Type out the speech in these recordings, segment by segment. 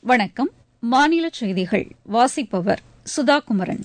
வணக்கம் மாநில செய்திகள் வாசிப்பவர் சுதா குமரன்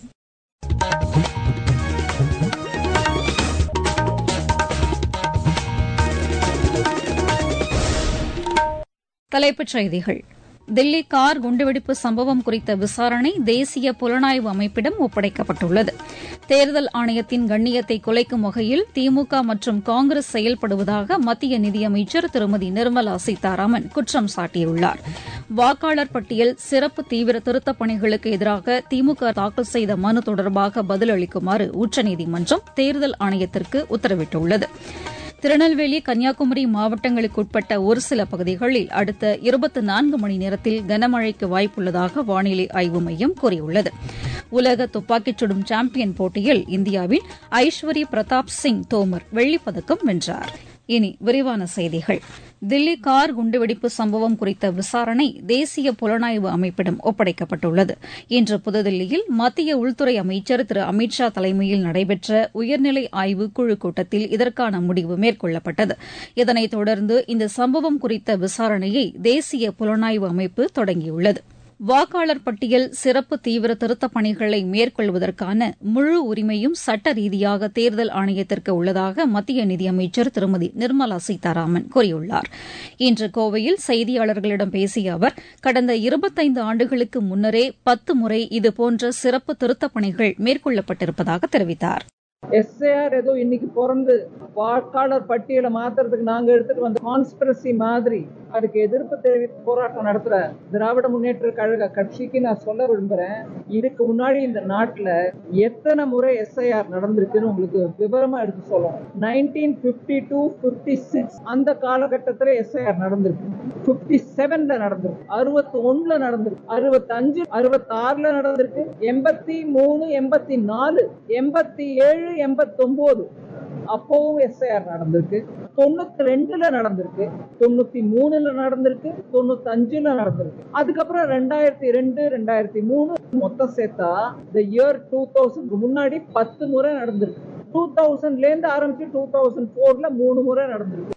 தலைப்புச் செய்திகள் தில்லி கார் குண்டுவெடிப்பு சம்பவம் குறித்த விசாரணை தேசிய புலனாய்வு அமைப்பிடம் ஒப்படைக்கப்பட்டுள்ளது தேர்தல் ஆணையத்தின் கண்ணியத்தை குலைக்கும் வகையில் திமுக மற்றும் காங்கிரஸ் செயல்படுவதாக மத்திய நிதியமைச்சர் திருமதி நிர்மலா சீதாராமன் குற்றம் சாட்டியுள்ளார் வாக்காளர் பட்டியல் சிறப்பு தீவிர திருத்தப் பணிகளுக்கு எதிராக திமுக தாக்கல் செய்த மனு தொடர்பாக பதிலளிக்குமாறு உச்சநீதிமன்றம் தேர்தல் ஆணையத்திற்கு உத்தரவிட்டுள்ளது திருநெல்வேலி கன்னியாகுமரி மாவட்டங்களுக்குட்பட்ட ஒரு சில பகுதிகளில் அடுத்த இருபத்தி நான்கு மணி நேரத்தில் கனமழைக்கு வாய்ப்புள்ளதாக வானிலை ஆய்வு மையம் கூறியுள்ளது உலக துப்பாக்கிச் சுடும் சாம்பியன் போட்டியில் இந்தியாவின் ஐஸ்வரி பிரதாப் சிங் தோமர் வெள்ளிப்பதக்கம் வென்றார் இனி விரிவான செய்திகள் தில்லி கார் குண்டுவெடிப்பு சம்பவம் குறித்த விசாரணை தேசிய புலனாய்வு அமைப்பிடம் ஒப்படைக்கப்பட்டுள்ளது இன்று புதுதில்லியில் மத்திய உள்துறை அமைச்சர் திரு அமித் ஷா தலைமையில் நடைபெற்ற உயர்நிலை ஆய்வு குழு கூட்டத்தில் இதற்கான முடிவு மேற்கொள்ளப்பட்டது இதனைத் தொடர்ந்து இந்த சம்பவம் குறித்த விசாரணையை தேசிய புலனாய்வு அமைப்பு தொடங்கியுள்ளது வாக்காளர் பட்டியல் சிறப்பு தீவிர திருத்தப் பணிகளை மேற்கொள்வதற்கான முழு உரிமையும் சட்ட ரீதியாக தேர்தல் ஆணையத்திற்கு உள்ளதாக மத்திய நிதியமைச்சர் திருமதி நிர்மலா சீதாராமன் கூறியுள்ளார் இன்று கோவையில் செய்தியாளர்களிடம் பேசிய அவர் கடந்த இருபத்தைந்து ஆண்டுகளுக்கு முன்னரே பத்து முறை இதுபோன்ற சிறப்பு திருத்தப் பணிகள் மேற்கொள்ளப்பட்டிருப்பதாக தெரிவித்தார் எஸ்ஏஆர் ஏதோ இன்னைக்கு பிறந்து வாக்காளர் பட்டியலை மாத்துறதுக்கு நாங்க எடுத்துட்டு வந்த கான்ஸ்பிரசி மாதிரி அதுக்கு எதிர்ப்பு தெரிவித்து போராட்டம் நடத்துற திராவிட முன்னேற்ற கழக கட்சிக்கு நான் சொல்ல விரும்புறேன் இதுக்கு முன்னாடி இந்த நாட்டுல எத்தனை முறை எஸ்ஐஆர் நடந்திருக்குன்னு உங்களுக்கு விவரமா எடுத்து சொல்லணும் nineteen fifty two fifty six அந்த காலகட்டத்துல எஸ்ஐஆர் நடந்திருக்கு பிப்டி செவன்ல நடந்திருக்கு அறுபத்தி ஒண்ணுல நடந்திருக்கு அறுபத்தி அஞ்சு அறுபத்தி ஆறுல நடந்திருக்கு எண்பத்தி மூணு எண்பத்தி நாலு எண்பத்தி ஏழு எண்பத்தி ஒன்பது அப்பவும் எஸ்ஐஆர் நடந்திருக்கு தொண்ணூத்தி ரெண்டுல நடந்திருக்கு தொண்ணூத்தி மூணுல நடந்திருக்கு தொண்ணூத்தி அஞ்சுல நடந்திருக்கு அதுக்கப்புறம் ரெண்டாயிரத்தி ரெண்டு ரெண்டாயிரத்தி மூணு மொத்தம் சேர்த்தா இந்த இயர் டூ தௌசண்ட் முன்னாடி பத்து முறை நடந்திருக்கு டூ தௌசண்ட்ல இருந்து ஆரம்பிச்சு டூ தௌசண்ட் போர்ல மூணு முறை நடந்திருக்கு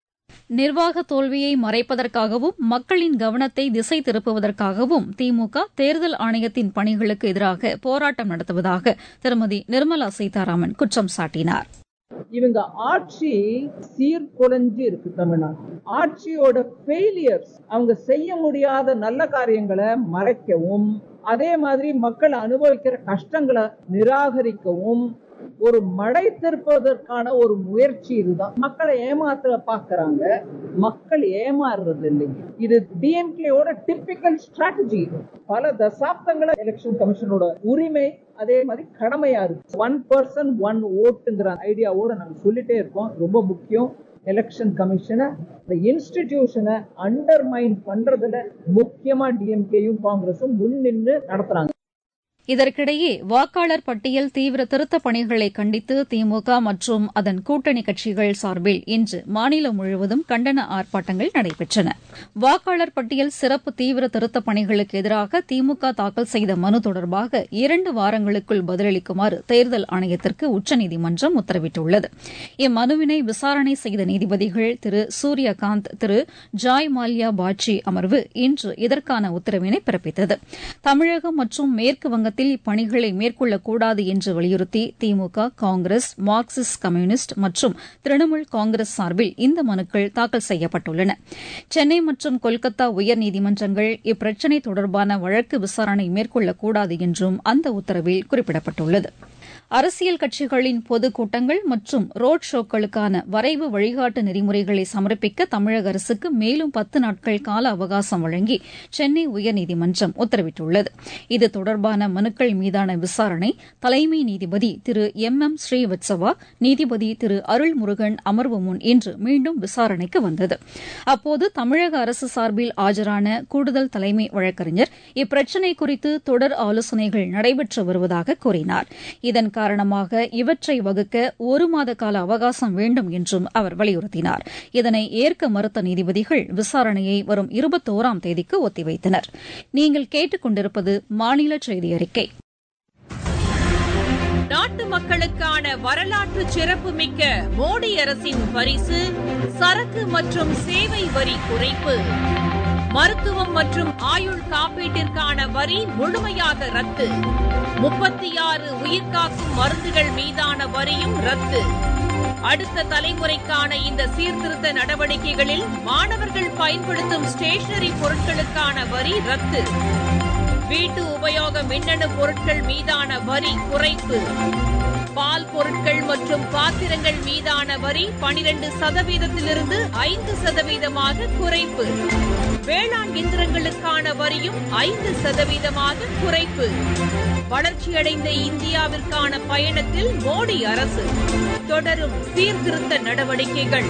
நிர்வாக தோல்வியை மறைப்பதற்காகவும் மக்களின் கவனத்தை திசை திருப்புவதற்காகவும் திமுக தேர்தல் ஆணையத்தின் பணிகளுக்கு எதிராக போராட்டம் நடத்துவதாக திருமதி நிர்மலா சீதாராமன் குற்றம் சாட்டினார் இவங்க ஆட்சி சீர்குலைஞ்சு இருக்கு தமிழ்நாடு ஆட்சியோட ஃபெயிலியர்ஸ் அவங்க செய்ய முடியாத நல்ல காரியங்களை மறைக்கவும் அதே மாதிரி மக்கள் அனுபவிக்கிற கஷ்டங்களை நிராகரிக்கவும் ஒரு மடை திருப்பதற்கான ஒரு முயற்சி இதுதான் மக்களை ஏமாத்த பாக்குறாங்க மக்கள் ஏமாறுறது இல்லைங்க இது டிஎம்கேயோட டிப்பிக்கல் ஸ்ட்ராட்டஜி பல தசாப்தங்கள எலெக்ஷன் கமிஷனோட உரிமை அதே மாதிரி கடமையா இருக்கு ஒன் பர்சன் ஒன் ஓட்டுங்கிற ஐடியாவோட நாங்க சொல்லிட்டே இருக்கோம் ரொம்ப முக்கியம் எலெக்ஷன் கமிஷனை இந்த இன்ஸ்டிடியூஷனை அண்டர்மைன் பண்றதுல முக்கியமா டிஎம்கேயும் காங்கிரஸும் முன் நின்று நடத்துறாங்க இதற்கிடையே வாக்காளர் பட்டியல் தீவிர திருத்தப் பணிகளை கண்டித்து திமுக மற்றும் அதன் கூட்டணி கட்சிகள் சார்பில் இன்று மாநிலம் முழுவதும் கண்டன ஆர்ப்பாட்டங்கள் நடைபெற்றன வாக்காளர் பட்டியல் சிறப்பு தீவிர திருத்தப் பணிகளுக்கு எதிராக திமுக தாக்கல் செய்த மனு தொடர்பாக இரண்டு வாரங்களுக்குள் பதிலளிக்குமாறு தேர்தல் ஆணையத்திற்கு உச்சநீதிமன்றம் உத்தரவிட்டுள்ளது இம்மனுவினை விசாரணை செய்த நீதிபதிகள் திரு சூரியகாந்த் திரு ஜாய் மால்யா பாட்சி அமர்வு இன்று இதற்கான உத்தரவினை பிறப்பித்தது தமிழகம் மற்றும் மேற்கு வங்கத்தில் இப்பணிகளை மேற்கொள்ளக்கூடாது என்று வலியுறுத்தி திமுக காங்கிரஸ் மார்க்சிஸ்ட் கம்யூனிஸ்ட் மற்றும் திரிணாமுல் காங்கிரஸ் சார்பில் இந்த மனுக்கள் தாக்கல் செய்யப்பட்டுள்ளன சென்னை மற்றும் கொல்கத்தா உயர்நீதிமன்றங்கள் இப்பிரச்சினை தொடர்பான வழக்கு விசாரணை மேற்கொள்ளக்கூடாது என்றும் அந்த உத்தரவில் குறிப்பிடப்பட்டுள்ளது அரசியல் கட்சிகளின் பொதுக்கூட்டங்கள் மற்றும் ரோட் ஷோக்களுக்கான வரைவு வழிகாட்டு நெறிமுறைகளை சமர்ப்பிக்க தமிழக அரசுக்கு மேலும் பத்து நாட்கள் கால அவகாசம் வழங்கி சென்னை உயர்நீதிமன்றம் உத்தரவிட்டுள்ளது இது தொடர்பான மனுக்கள் மீதான விசாரணை தலைமை நீதிபதி திரு எம் எம் ஸ்ரீவத்சவா நீதிபதி திரு அருள்முருகன் அமர்வு முன் இன்று மீண்டும் விசாரணைக்கு வந்தது அப்போது தமிழக அரசு சார்பில் ஆஜரான கூடுதல் தலைமை வழக்கறிஞர் இப்பிரச்சினை குறித்து தொடர் ஆலோசனைகள் நடைபெற்று வருவதாக கூறினார் இதன் காரணமாக இவற்றை வகுக்க ஒரு மாத கால அவகாசம் வேண்டும் என்றும் அவர் வலியுறுத்தினார் இதனை ஏற்க மறுத்த நீதிபதிகள் விசாரணையை வரும் இருபத்தோராம் தேதிக்கு ஒத்திவைத்தனர் நீங்கள் கேட்டுக் கொண்டிருப்பது மாநில செய்தி அறிக்கை நாட்டு மக்களுக்கான வரலாற்று சிறப்புமிக்க மோடி அரசின் பரிசு சரக்கு மற்றும் சேவை வரி குறைப்பு மருத்துவம் மற்றும் ஆயுள் காப்பீட்டிற்கான வரி முழுமையாக ரத்து முப்பத்தி ஆறு உயிர்காக்கும் மருந்துகள் மீதான வரியும் ரத்து அடுத்த தலைமுறைக்கான இந்த சீர்திருத்த நடவடிக்கைகளில் மாணவர்கள் பயன்படுத்தும் ஸ்டேஷனரி பொருட்களுக்கான வரி ரத்து வீட்டு உபயோக மின்னணு பொருட்கள் மீதான வரி குறைப்பு பால் பொருட்கள் மற்றும் பாத்திரங்கள் மீதான வரி பனிரெண்டு சதவீதத்திலிருந்து ஐந்து சதவீதமாக குறைப்பு வேளாண் இயந்திரங்களுக்கான வரியும் ஐந்து சதவீதமாக குறைப்பு வளர்ச்சியடைந்த இந்தியாவிற்கான பயணத்தில் மோடி அரசு தொடரும் சீர்திருத்த நடவடிக்கைகள்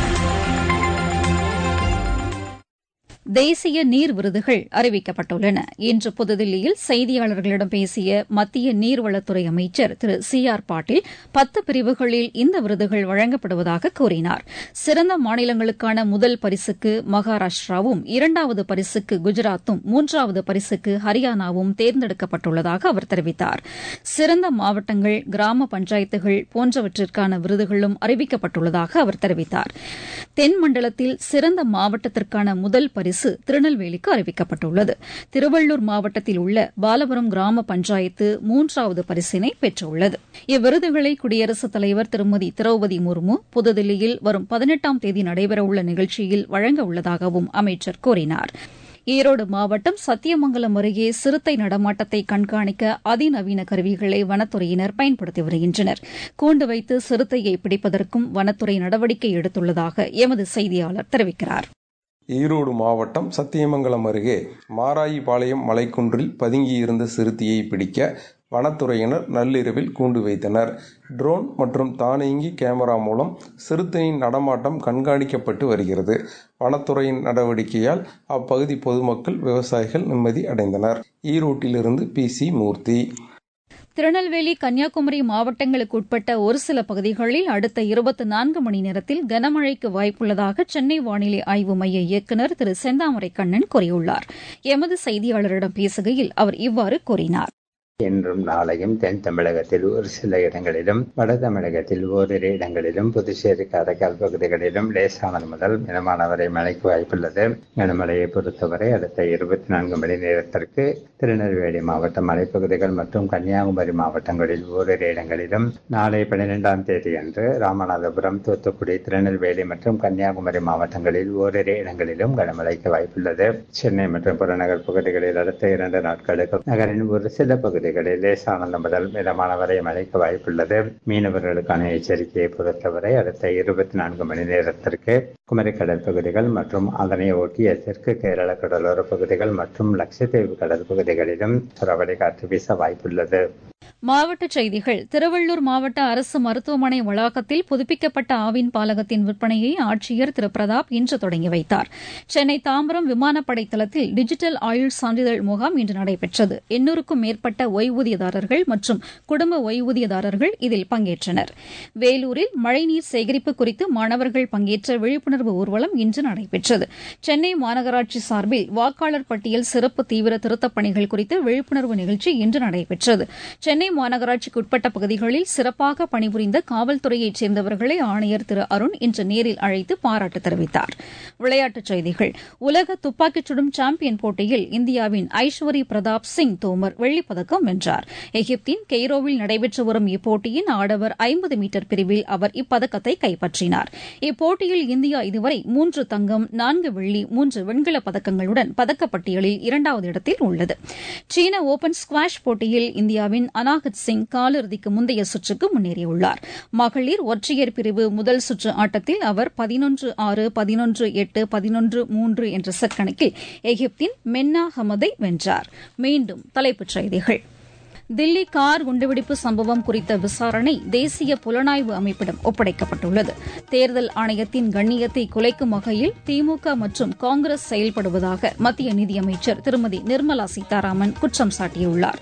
தேசிய நீர் விருதுகள் அறிவிக்கப்பட்டுள்ளன இன்று புதுதில்லியில் செய்தியாளர்களிடம் பேசிய மத்திய நீர்வளத்துறை அமைச்சர் திரு சி ஆர் பாட்டீல் பத்து பிரிவுகளில் இந்த விருதுகள் வழங்கப்படுவதாக கூறினார் சிறந்த மாநிலங்களுக்கான முதல் பரிசுக்கு மகாராஷ்டிராவும் இரண்டாவது பரிசுக்கு குஜராத்தும் மூன்றாவது பரிசுக்கு ஹரியானாவும் தேர்ந்தெடுக்கப்பட்டுள்ளதாக அவர் தெரிவித்தார் சிறந்த மாவட்டங்கள் கிராம பஞ்சாயத்துகள் போன்றவற்றிற்கான விருதுகளும் அறிவிக்கப்பட்டுள்ளதாக அவர் தெரிவித்தார் தென் மண்டலத்தில் சிறந்த மாவட்டத்திற்கான முதல் பரிசு பரிசு திருநெல்வேலிக்கு அறிவிக்கப்பட்டுள்ளது திருவள்ளூர் மாவட்டத்தில் உள்ள பாலபுரம் கிராம பஞ்சாயத்து மூன்றாவது பரிசினை பெற்றுள்ளது இவ்விருதுகளை குடியரசுத் தலைவர் திருமதி திரௌபதி முர்மு புதுதில்லியில் வரும் பதினெட்டாம் தேதி நடைபெறவுள்ள நிகழ்ச்சியில் வழங்க உள்ளதாகவும் அமைச்சர் கூறினார் ஈரோடு மாவட்டம் சத்தியமங்கலம் அருகே சிறுத்தை நடமாட்டத்தை கண்காணிக்க அதிநவீன கருவிகளை வனத்துறையினர் பயன்படுத்தி வருகின்றனர் கூண்டு வைத்து சிறுத்தையை பிடிப்பதற்கும் வனத்துறை நடவடிக்கை எடுத்துள்ளதாக எமது செய்தியாளர் தெரிவிக்கிறார் ஈரோடு மாவட்டம் சத்தியமங்கலம் அருகே மாராயிபாளையம் மலைக்குன்றில் பதுங்கியிருந்த சிறுத்தையை பிடிக்க வனத்துறையினர் நள்ளிரவில் கூண்டு வைத்தனர் ட்ரோன் மற்றும் தானியங்கி கேமரா மூலம் சிறுத்தையின் நடமாட்டம் கண்காணிக்கப்பட்டு வருகிறது வனத்துறையின் நடவடிக்கையால் அப்பகுதி பொதுமக்கள் விவசாயிகள் நிம்மதி அடைந்தனர் ஈரோட்டிலிருந்து பி சி மூர்த்தி திருநெல்வேலி கன்னியாகுமரி மாவட்டங்களுக்கு உட்பட்ட ஒரு சில பகுதிகளில் அடுத்த இருபத்தி நான்கு மணி நேரத்தில் கனமழைக்கு வாய்ப்புள்ளதாக சென்னை வானிலை ஆய்வு மைய இயக்குநர் திரு செந்தாமரை கண்ணன் கூறியுள்ளார் எமது செய்தியாளரிடம் பேசுகையில் அவர் இவ்வாறு கூறினார் இன்றும் நாளையும் தென் தமிழகத்தில் ஒரு சில இடங்களிலும் வட தமிழகத்தில் ஓரிரு இடங்களிலும் புதுச்சேரி காரைக்கால் பகுதிகளிலும் லேசானது முதல் மிதமான வரை மழைக்கு வாய்ப்புள்ளது கனமழையை பொறுத்தவரை அடுத்த இருபத்தி நான்கு மணி நேரத்திற்கு திருநெல்வேலி மாவட்ட மலைப்பகுதிகள் மற்றும் கன்னியாகுமரி மாவட்டங்களில் ஓரிரு இடங்களிலும் நாளை பன்னிரெண்டாம் தேதி அன்று ராமநாதபுரம் தூத்துக்குடி திருநெல்வேலி மற்றும் கன்னியாகுமரி மாவட்டங்களில் ஓரிரு இடங்களிலும் கனமழைக்கு வாய்ப்புள்ளது சென்னை மற்றும் புறநகர் பகுதிகளில் அடுத்த இரண்டு நாட்களுக்கு நகரின் ஒரு சில பகுதிகள் பகுதிகளில் லேசானது முதல் மிதமான வரை மழைக்கு வாய்ப்புள்ளது மீனவர்களுக்கான எச்சரிக்கையை பொறுத்தவரை அடுத்த இருபத்தி நான்கு மணி நேரத்திற்கு குமரி கடல் பகுதிகள் மற்றும் அதனை ஒட்டிய தெற்கு கேரள கடலோர பகுதிகள் மற்றும் லட்சத்தீவு கடல் பகுதிகளிலும் சுறவடை காற்று வீச வாய்ப்புள்ளது மாவட்டச் செய்திகள் திருவள்ளூர் மாவட்ட அரசு மருத்துவமனை வளாகத்தில் புதுப்பிக்கப்பட்ட ஆவின் பாலகத்தின் விற்பனையை ஆட்சியர் திரு பிரதாப் இன்று தொடங்கி வைத்தார் சென்னை தாம்பரம் விமானப்படை தளத்தில் டிஜிட்டல் ஆயுள் சான்றிதழ் முகாம் இன்று நடைபெற்றது எண்ணூறுக்கும் மேற்பட்ட ஓய்வூதியதாரர்கள் மற்றும் குடும்ப ஓய்வூதியதாரர்கள் இதில் பங்கேற்றனர் வேலூரில் மழைநீர் சேகரிப்பு குறித்து மாணவர்கள் பங்கேற்ற விழிப்புணர்வு ஊர்வலம் இன்று நடைபெற்றது சென்னை மாநகராட்சி சார்பில் வாக்காளர் பட்டியல் சிறப்பு தீவிர திருத்தப் பணிகள் குறித்து விழிப்புணர்வு நிகழ்ச்சி இன்று நடைபெற்றது சென்னை மாநகராட்சிக்கு உட்பட்ட பகுதிகளில் சிறப்பாக பணிபுரிந்த காவல்துறையைச் சேர்ந்தவர்களை ஆணையர் திரு அருண் இன்று நேரில் அழைத்து பாராட்டு தெரிவித்தார் விளையாட்டுச் செய்திகள் உலக துப்பாக்கிச் சுடும் சாம்பியன் போட்டியில் இந்தியாவின் ஐஸ்வரி பிரதாப் சிங் தோமர் வெள்ளிப்பதக்கம் வென்றார் எகிப்தின் கெய்ரோவில் நடைபெற்று வரும் இப்போட்டியின் ஆடவர் ஐம்பது மீட்டர் பிரிவில் அவர் இப்பதக்கத்தை கைப்பற்றினார் இப்போட்டியில் இந்தியா இதுவரை மூன்று தங்கம் நான்கு வெள்ளி மூன்று வெண்கலப் பதக்கங்களுடன் பதக்கப்பட்டியலில் இரண்டாவது இடத்தில் உள்ளது சீன ஓபன் ஸ்குவாஷ் போட்டியில் இந்தியாவின் அனாகத் சிங் காலிறுதிக்கு முந்தைய சுற்றுக்கு முன்னேறியுள்ளார் மகளிர் ஒற்றையர் பிரிவு முதல் சுற்று ஆட்டத்தில் அவர் பதினொன்று ஆறு பதினொன்று எட்டு பதினொன்று மூன்று என்ற செட் கணக்கில் எகிப்தின் மென்னா ஹமதை வென்றார் மீண்டும் தலைப்புச் செய்திகள் தில்லி கார் குண்டுவெடிப்பு சம்பவம் குறித்த விசாரணை தேசிய புலனாய்வு அமைப்பிடம் ஒப்படைக்கப்பட்டுள்ளது தேர்தல் ஆணையத்தின் கண்ணியத்தை குலைக்கும் வகையில் திமுக மற்றும் காங்கிரஸ் செயல்படுவதாக மத்திய நிதியமைச்சர் திருமதி நிர்மலா சீதாராமன் குற்றம் சாட்டியுள்ளார்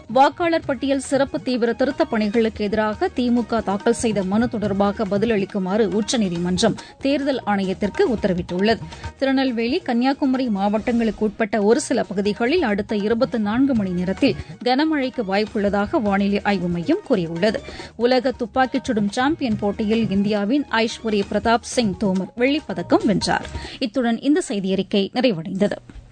வாக்காளர் பட்டியல் சிறப்பு தீவிர திருத்தப் பணிகளுக்கு எதிராக திமுக தாக்கல் செய்த மனு தொடர்பாக பதிலளிக்குமாறு உச்சநீதிமன்றம் தேர்தல் ஆணையத்திற்கு உத்தரவிட்டுள்ளது திருநெல்வேலி கன்னியாகுமரி மாவட்டங்களுக்கு உட்பட்ட ஒரு சில பகுதிகளில் அடுத்த இருபத்தி நான்கு மணி நேரத்தில் கனமழைக்கு வாய்ப்புள்ளதாக வானிலை ஆய்வு மையம் கூறியுள்ளது உலக துப்பாக்கிச் சுடும் சாம்பியன் போட்டியில் இந்தியாவின் ஐஸ்வர்ய பிரதாப் சிங் தோமர் வெள்ளிப்பதக்கம் வென்றார் இத்துடன் இந்த செய்தியறிக்கை நிறைவடைந்தது